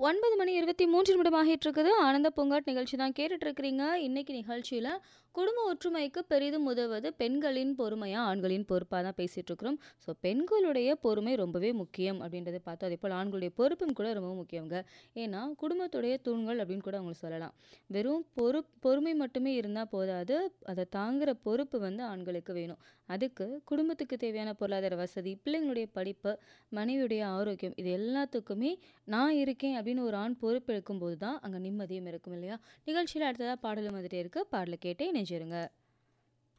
9 மணி 23 நிமிடம் ஆகிட்டு இருக்குது. ஆனந்த பூங்காட் நிகழ்ச்சி தான் கேட்டுட்டு இருக்கிறீங்க. இன்னைக்கு நிகழ்ச்சியில குடும்ப ஒற்றுமைக்கு பெரிதும் உதவுவது பெண்களின் பொறுமையா, ஆண்களின் பொறுப்பா தான் பேசிட்டு இருக்கிறோம். ஸோ பெண்களுடைய பொறுமை ரொம்பவே முக்கியம் அப்படின்றத பார்த்தோம். அதேபோல ஆண்களுடைய பொறுப்பும் கூட ரொம்ப முக்கியங்க. ஏன்னா குடும்பத்துடைய தூண்கள் அப்படின்னு கூட அவங்கள சொல்லலாம். வெறும் பொறுப் பொறுமை மட்டுமே இருந்தா போதாது. அத தாங்குற பொறுப்பு வந்து ஆண்களுக்கு வேணும். அதுக்கு குடும்பத்துக்கு தேவையான பொருளாதார வசதி, பிள்ளைங்களுடைய படிப்பு, மனைவியுடைய ஆரோக்கியம் இது எல்லாத்துக்குமே நான் இருக்கேன் அப்படின்னு ஒரு ஆண் பொறுப்பு எடுக்கும்போது தான் அங்க நிம்மதியும் இருக்கும் இல்லையா? நிகழ்ச்சியில அடுத்ததா பாடலும் வந்துட்டே இருக்கு. பாடல கேட்டே இணைஞ்சிருங்க.